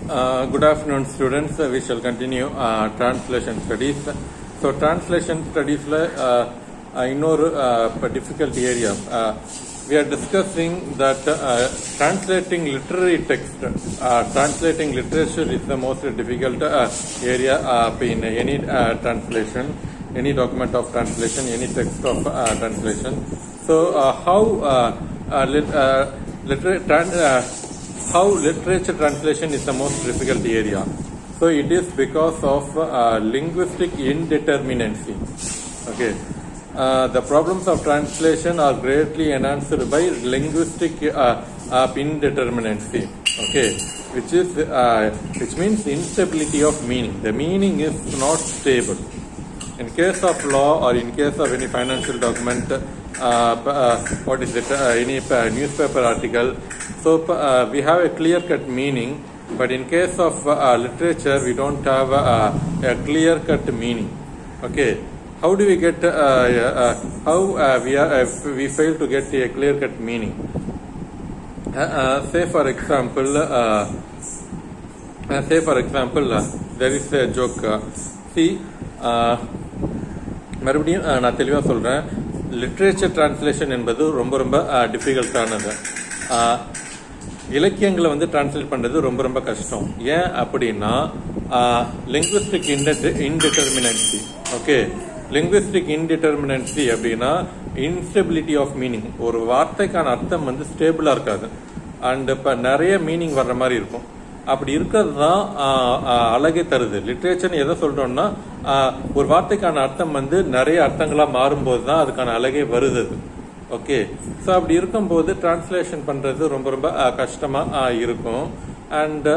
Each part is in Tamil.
Uh, good afternoon, students. Uh, we shall continue uh, translation studies. So, translation studies la uh, uh, இன்னொரு uh, difficult area. Uh, we are discussing that uh, translating literary text, uh, translating literature is the most difficult uh, area uh, in any uh, translation, any document of translation, any text of uh, translation. So, uh, how uh, uh, lit, uh, liter- tran- uh, how literature translation is the most difficult area. So it is because of uh, linguistic indeterminacy. Okay. Uh, the problems of translation are greatly enhanced by linguistic uh, uh, indeterminacy. Okay, which is uh, which means instability of meaning. The meaning is not stable. In case of law or in case of any financial document, uh, p- uh, what is it, uh, any uh, newspaper article, so p- uh, we have a clear cut meaning, but in case of uh, literature, we don't have uh, a clear cut meaning. Okay. How do we get, uh, uh, how uh, we, are, uh, we fail to get a clear cut meaning? Uh, uh, say for example, uh, uh, say for example, uh, there is a joke. Uh, see, uh, மறுபடியும் uh, நான் தெளிவாக சொல்கிறேன் லிட்ரேச்சர் டிரான்ஸ்லேஷன் என்பது ரொம்ப ரொம்ப டிஃபிகல்ட்டானது இலக்கியங்களை வந்து டிரான்ஸ்லேட் பண்ணுறது ரொம்ப ரொம்ப கஷ்டம் ஏன் அப்படின்னா linguistic indeterminacy okay linguistic indeterminacy அப்படின்னா இன்ஸ்டெபிலிட்டி ஆஃப் மீனிங் ஒரு வார்த்தைக்கான அர்த்தம் வந்து ஸ்டேபிளாக இருக்காது அண்ட் இப்போ நிறைய மீனிங் வர்ற மாதிரி இருக்கும் அப்படி இருக்கிறது தான் அழகே தருது லிட்ரேச்சர்னு எதை சொல்றோம்னா ஆஹ், ஒரு வார்த்தைக்கான அர்த்தம் வந்து நிறைய அர்த்தங்களா மாறும்போது தான் அதுக்கான அழகே வருது ஓகே ஸோ அப்படி இருக்கும்போது டிரான்ஸ்லேஷன் பண்றது ரொம்ப ரொம்ப ஆஹ், கஷ்டமா ஆஹ், இருக்கும் அண்ட்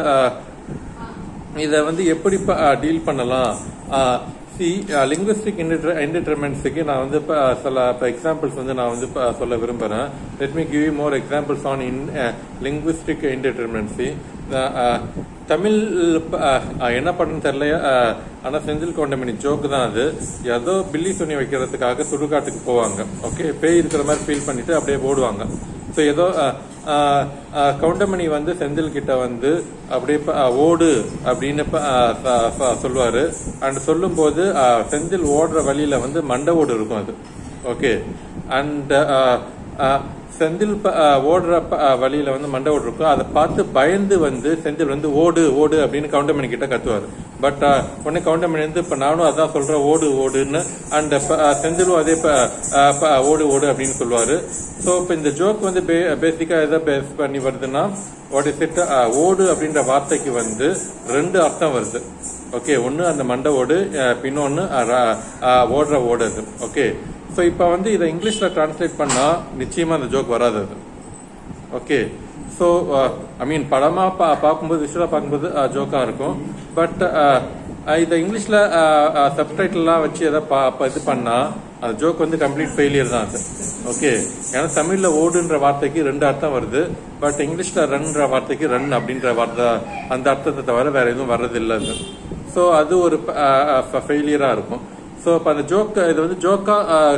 இதை வந்து எப்படி டீல் பண்ணலாம் சி லிங்குவிஸ்டிக் இன்டிட்டர்மெண்ட்ஸுக்கு நான் வந்து இப்போ சில இப்போ எக்ஸாம்பிள்ஸ் வந்து நான் வந்து இப்போ சொல்ல விரும்புகிறேன் let me give more examples on in linguistic indeterminacy Tamil அஹ், அஹ், என்ன பண்ணுன்னு தெரியல அஹ், ஆனா செந்தில் கொண்டமணி ஜோக்கு தான் அது ஏதோ பில்லி துணி வைக்கிறதுக்காக சுடுகாட்டுக்கு போவாங்க ஓகே பேய் இருக்கிற மாதிரி ஃபீல் பண்ணிட்டு அப்படியே ஓடுவாங்க ஸோ ஏதோ அஹ், அஹ், அஹ், கவுண்டமணி வந்து செந்தில் கிட்ட வந்து அப்படியே ப- அஹ், ஓடு அப்படின்னு ப- அஹ், ச- ச- சொல்லுவாரு அண்ட் சொல்லும்போது அஹ், செந்தில் ஓடுற வழியில வந்து மண்டை ஓடு இருக்கும் அது ஓகே அண்ட் செந்தில் ப- அஹ், ஓடுற ப- அஹ், வழியில வந்து மண்டை ஓடு இருக்கும் அதை பார்த்து பயந்து வந்து செந்தில் வந்து ஓடு ஓடு அப்படின்னு கவுண்டமணி கிட்ட கத்துவாரு பட் உடனே கவுண்டமணி வந்து இப்ப நானும் அதான் சொல்றேன் ஓடு ஓடுன்னு அண்ட் செந்திலும் அதே ப- அஹ், ப- ஓடு ஓடு அப்படின்னு சொல்லுவாரு ஸோ இப்போ இந்த ஜோக் வந்து பேசிக்கா எதை பேஸ் பண்ணி வருதுன்னா வாட் இஸ் இட் ஓடு அப்படின்ற வார்த்தைக்கு வந்து ரெண்டு அர்த்தம் வருது ஓகே ஒன்னு அந்த மண்டை ஓடு அஹ், பின்னொன்னு அஹ், ர- அஹ், ஓடுற ஓடு அது ஓகே ஸோ இப்போ வந்து இதை இங்கிலீஷ்ல டிரான்ஸ்லேட் பண்ணா நிச்சயமா அந்த ஜோக் வராது அது ஓகே ஸோ ஐ மீன் படமா பா பார்க்கும்போது விஷுவலாக பார்க்கும்போது ஜோக்காக இருக்கும் பட் இதை இங்கிலீஷில் சப்டைட்டில்லாம் வச்சு எதாவது பா ப- இது பண்ணா அந்த ஜோக் வந்து கம்ப்ளீட் ஃபெயிலியர் தான் அது ஓகே ஏன்னா தமிழில் ஓடுன்ற வார்த்தைக்கு ரெண்டு அர்த்தம் வருது பட் இங்கிலீஷில் ரன்ன்ற வார்த்தைக்கு ரன் அப்படின்ற வார்த்தை அந்த அர்த்தத்தை தவிர வேற எதுவும் வர்றதில்லை அது ஸோ அது ஒரு ஃபெயிலியராக இருக்கும் ஸோ இப்போ அந்த ஜோக் இது வந்து ஜோக்கா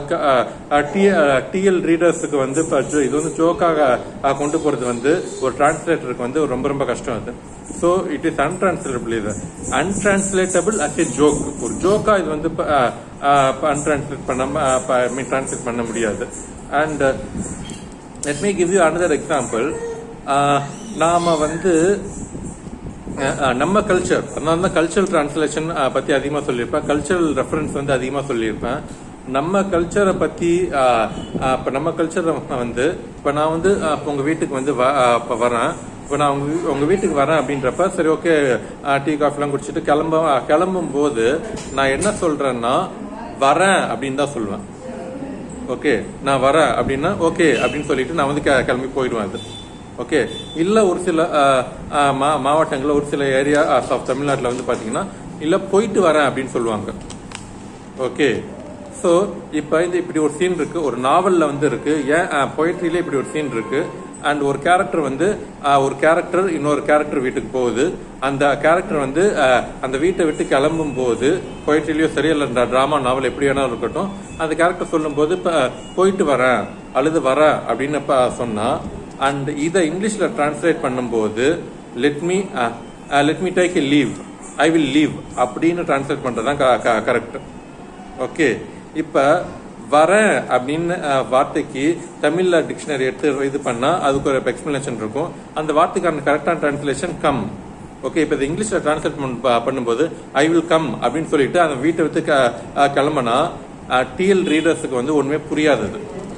டிஎல் ரீடர்ஸுக்கு வந்து இப்போ ஜோ- இது வந்து ஜோக்காக அஹ், கொண்டு போறது வந்து ஒரு டிரான்ஸ்லேட்டருக்கு வந்து ரொம்ப ரொம்ப கஷ்டம் அது ஸோ இட் இஸ் அன்டிரான்ஸ்லேட்டபிள் இது அன்டிரான்ஸ்லேட்டபிள் அஸ் ஏ ஜோக் ஒரு ஜோக்கா இது வந்து அன்டிரான்ஸ்லேட் பண்ண மீன் டிரான்ஸ்லேட் பண்ண முடியாது and let me give you another example நாம வந்து அஹ் அஹ் நம்ம கல்ச்சர் அதனால தான் கல்ச்சரல் டிரான்ஸ்லேஷன் பத்தி அதிகமா சொல்லியிருப்பேன் கல்ச்சரல் ரெஃபரன்ஸ் வந்து அதிகமா சொல்லியிருப்பேன் நம்ம கல்ச்சரை பத்தி அஹ், அஹ், இப்ப நம்ம கல்ச்சர் வந்து இப்ப நான் வந்து அஹ், இப்ப உங்க வீட்டுக்கு வந்து வ- அஹ், இப்ப வரேன் இப்ப நான் உங்க வீ- உங்க வீட்டுக்கு வரேன் அப்படின்றப்ப சரி ஓகே டீ காஃபிலாம் குடிச்சிட்டு கிளம்ப கிளம்பும் போது நான் என்ன சொல்றேன்னா வரேன் அப்படின்னு தான் சொல்லுவேன் ஓகே நான் வரேன் அப்படின்னா ஓகே அப்படின்னு சொல்லிட்டு நான் வந்து கி- கிளம்பி போயிடுவேன் அது ஓகே இல்ல ஒரு சில அஹ், அஹ், மா- மாவட்டங்கள்ல ஒரு சில ஏரியா ஆஃப் தமிழ்நாட்டில் வந்து பாத்தீங்கன்னா இல்ல போயிட்டு வரேன் அப்படின்னு சொல்லுவாங்க ஓகே ஸோ இப்போ இந்த இப்படி ஒரு சீன் இருக்கு ஒரு நாவல்ல வந்து இருக்கு ஏன் பொயிட்ரியில இப்படி ஒரு சீன் இருக்கு அண்ட் ஒரு கேரக்டர் வந்து அஹ், ஒரு கேரக்டர் இன்னொரு கேரக்டர் வீட்டுக்கு போகுது அந்த கேரக்டர் வந்து அஹ், அந்த வீட்டை விட்டு கிளம்பும் போது பொயிட்ரிலயோ சரி இல்லை டிராமா நாவல் எப்படி வேணாலும் இருக்கட்டும் அந்த கேரக்டர் சொல்லும்போது இப்போ போயிட்டு வரேன் அழுது வரேன் அப்படின்னு இப்ப சொன்னா அண்ட் இதை இங்கிலீஷ்ல டிரான்ஸ்லேட் பண்ணும்போது let me let me take a leave I will leave அப்படின்னு டிரான்ஸ்லேட் பண்றது தான் கரெக்ட் ஓகே இப்ப வரேன் அப்படின்னு அஹ், வார்த்தைக்கு தமிழ்ல டிக்ஷனரி எடுத்து இது பண்ணா அதுக்கு ஒரு எக்ஸ்பிளனேஷன் இருக்கும் அந்த வார்த்தைக்கான கரெக்டான டிரான்ஸ்லேஷன் கம் ஓகே இப்போ இது இங்கிலீஷ்ல டிரான்ஸ்லேட் பண்ணும்போது ஐ வில் கம் அப்படின்னு சொல்லிட்டு அந்த வீட்டை விட்டு க- அஹ், கிளம்புனா டிஎல் ரீடர்ஸுக்கு வந்து ஒண்ணுமே புரியாதது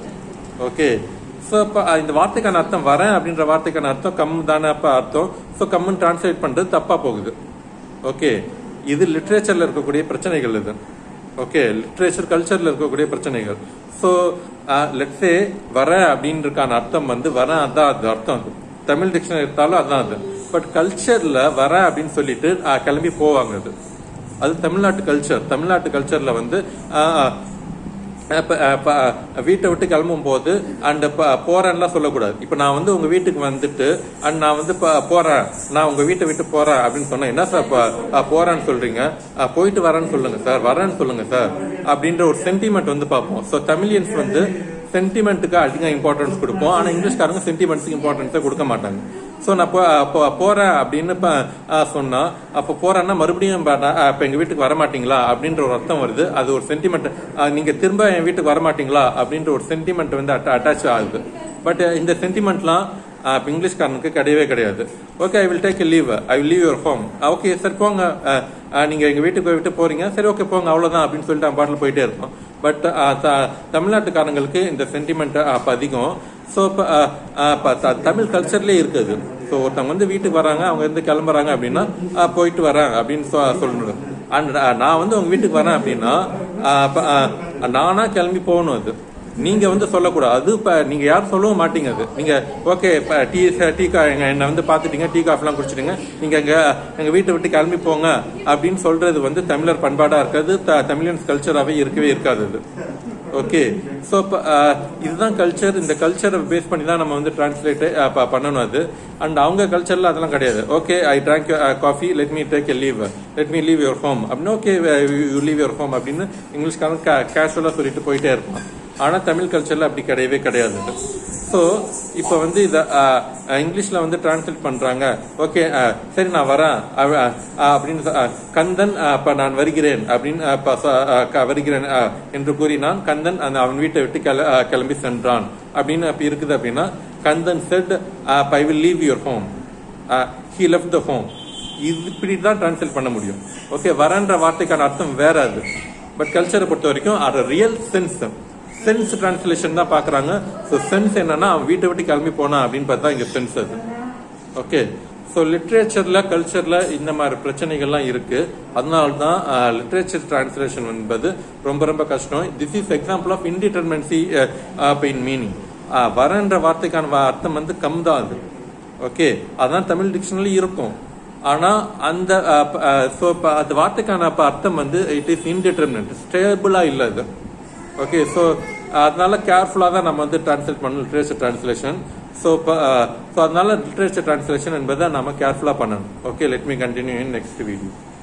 ஓகே ஸோ இப்போ இந்த வார்த்தைக்கான அர்த்தம் வரேன் அப்படின்ற வார்த்தைக்கான அர்த்தம் கம் தானே அப்போ அர்த்தம் ஸோ கம்முன்னு டிரான்ஸ்லேட் பண்றது தப்பா போகுது ஓகே இது லிட்ரேச்சர்ல இருக்கக்கூடிய பிரச்சனைகள் இது ஓகே லிட்ரேச்சர் கல்ச்சர்ல இருக்கக்கூடிய பிரச்சனைகள் ஸோ லெட்ஸே வர அப்படின்றக்கான அர்த்தம் வந்து வர அதான் அது அர்த்தம் அது தமிழ் டிக்ஷனரி எடுத்தாலும் அதான் அது பட் கல்ச்சர்ல வர அப்படின்னு சொல்லிட்டு ஆஹ், கிளம்பி போவாங்க அது அது தமிழ்நாட்டு கல்ச்சர் தமிழ்நாட்டு கல்ச்சர்ல வந்து ஆஹ், இப்ப, இப்ப, வீட்டை விட்டு கிளம்பும் போது அண்ட் போறேன்லாம் சொல்லக்கூடாது இப்ப நான் வந்து உங்க வீட்டுக்கு வந்துட்டு அண்ட் நான் வந்து ப- போறேன் நான் உங்க வீட்டை விட்டு போறேன் அப்படின்னு சொன்னா என்ன சார் ப- அஹ், போறேன்னு சொல்றீங்க அஹ், போயிட்டு வரேன்னு சொல்லுங்க சார் வரேன்னு சொல்லுங்க சார் அப்படின்ற ஒரு சென்டிமெண்ட் வந்து பார்ப்போம் ஸோ தமிழியன்ஸ் வந்து சென்டிமெண்ட்டுக்கு அதிகம் இம்பார்ட்டன்ஸ் கொடுப்போம் ஆனா இங்கிலீஷ்காரங்க சென்டிமெண்ட்ஸுக்கு இம்பார்ட்டன்ஸே கொடுக்க மாட்டாங்க ஸோ நான் போ- போ- போறேன் அப்படின்னு இப்ப, அஹ், சொன்னா அப்போ போறேன்னா மறுபடியும் ப- நான், அஹ், இப்ப எங்க வீட்டுக்கு வர மாட்டீங்களா அப்படின்ற ஒரு அர்த்தம் வருது அது ஒரு சென்டிமெண்ட் நீங்க திரும்ப என் வீட்டுக்கு வர மாட்டீங்களா அப்படின்ற ஒரு சென்டிமெண்ட் வந்து அட்டாச் ஆகுது பட் இந்த சென்டிமெண்ட்லாம் இப்போ இங்கிலீஷ்காரனுக்கு கிடையவே கிடையாது okay I will take a leave I will leave your home okay sir போங்க அஹ், அஹ், நீங்க எங்க வீட்டுக்கு போய் விட்டு போறீங்க சரி ஓகே போங்க அவ்வளவுதான் அப்படின்னு சொல்லிட்டு அவன் பாட்டில் போயிட்டே இருக்கோம் பட் தமிழ்நாட்டுக்காரங்களுக்கு இந்த சென்டிமெண்ட் அப்போ அதிகம் ஸோ இப்போ தமிழ் கல்ச்சர்லேயே இருக்குது ஸோ ஒருத்தவங்க வந்து வீட்டுக்கு வராங்க அவங்க வந்து கிளம்புறாங்க அப்படின்னா அஹ், போயிட்டு வரேன் அப்படின்னு சொ- சொல்லணும் அண்ட் நான் வந்து உங்க வீட்டுக்கு வரேன் அப்படின்னா அஹ், அப்ப, அஹ், நானா கிளம்பி போகணும் அது நீங்க வந்து சொல்லக்கூடாது அது இப்ப நீங்க யாரும் சொல்லவும் மாட்டீங்க அது நீங்க ஓகே இப்ப டீ டீ கா எங்க என்ன வந்து பாத்துட்டீங்க டீ காஃபி எல்லாம் குடிச்சிட்டீங்க நீங்க எங்க எங்க வீட்டை விட்டு கிளம்பி போங்க அப்படின்னு சொல்றது வந்து தமிழர் பண்பாடா இருக்காது த- தமிழியன்ஸ் கல்ச்சராகவே இருக்கவே இருக்காது அது ஓகே ஸோ இப்போ இதுதான் கல்ச்சர் இந்த கல்ச்சரை பேஸ் பண்ணி தான் நம்ம வந்து டிரான்ஸ்லேட் பண்ணணும் அது அண்ட் அவங்க கல்ச்சர்ல அதெல்லாம் கிடையாது okay I drank coffee let me take a leave let me leave your home அப்படின்னு okay you leave your home அப்படின்னு இங்கிலீஷ்காரன் கேஷுவலாக சொல்லிட்டு போயிட்டே இருப்பான் ஆனா தமிழ் கல்ச்சர்ல அப்படி கிடையவே கிடையாது ஸோ இப்போ வந்து இதை இங்கிலீஷ்ல வந்து டிரான்ஸ்லேட் பண்றாங்க ஓகே சரி நான் வரேன் அவ- அஹ், அப்படின்னு சொ- அஹ், கந்தன் அஹ், அப்ப நான் வருகிறேன் அப்படின்னு அஹ், அப்ப சொ- அஹ், க- வருகிறேன் அஹ், என்று கூறினான் கந்தன் அந்த அவன் வீட்டை விட்டு கிள- அஹ், கிளம்பி சென்றான் அப்படின்னு அப்படி இருக்குது அப்படின்னா Kandan said I will leave your home he left the home இது இப்படி தான் டிரான்ஸ்லேட் பண்ண முடியும் ஓகே வரன்ற வார்த்தைக்கான அர்த்தம் வேற அது பட் கல்ச்சரை பொறுத்த வரைக்கும் அது ரியல் சென்ஸ் சென்ஸ் டிரான்ஸ்லேஷன் தான் பாக்குறாங்க ஸோ சென்ஸ் என்னன்னா அவன் வீட்டை விட்டு கிளம்பி போனான் அப்படின்னு பார்த்தா இங்க சென்ஸ் அது ஓகே ஸோ லிட்ரேச்சர்ல கல்ச்சர்ல இந்த மாதிரி பிரச்சனைகள்லாம் இருக்கு அதனால தான் லிட்ரேச்சர் டிரான்ஸ்லேஷன் என்பது ரொம்ப ரொம்ப கஷ்டம் this is example of indeterminacy in meaning வரன்ற வார்த்தைக்கான வா- அர்த்தம் வந்து கம் தான் அது ஓகே அதான் தமிழ் டிக்ஷனரி இருக்கும் ஆனா அந்த ஸோ அந்த வார்த்தைக்கான அப்ப அர்த்தம் வந்து இட் இஸ் இன்டிட்டர்மினன்ட் ஸ்டேபிளா இல்ல அது ஓகே ஸோ அதனால கேர்ஃபுல்லாக தான் நம்ம வந்து டிரான்ஸ்லேட் பண்ணணும் லிட்ரேச்சர் டிரான்ஸ்லேஷன் ஸோ ஸோ அதனால லிட்ரேச்சர் டிரான்ஸ்லேஷன் என்பதை நம்ம கேர்ஃபுல்லாக பண்ணணும் okay let me continue in next video